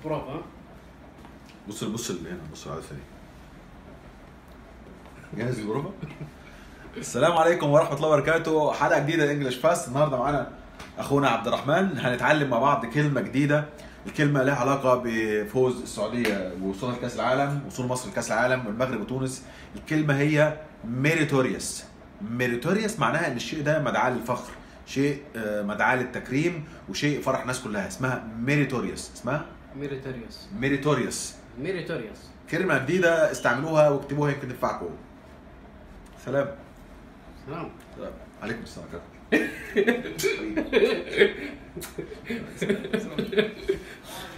برافو ها بص بص اللي هنا بص على ثاني جاهز للبروفا السلام عليكم ورحمه الله وبركاته حلقه جديده انجلش فاست النهارده معانا اخونا عبد الرحمن هنتعلم مع بعض كلمه جديده الكلمه لها علاقه بفوز السعوديه ووصولها لكاس العالم وصول مصر لكاس العالم والمغرب وتونس الكلمه هي ميريتوريوس ميريتوريوس معناها ان الشيء ده مدعاه للفخر شيء آه، مدعاه للتكريم وشيء فرح الناس كلها اسمها ميريتوريوس اسمها ميريتوريوس ميريتوريوس ميريتوريوس كلمة جديدة استعملوها واكتبوها يمكن تنفعكم. سلام. سلام سلام. عليكم السلام عليكم.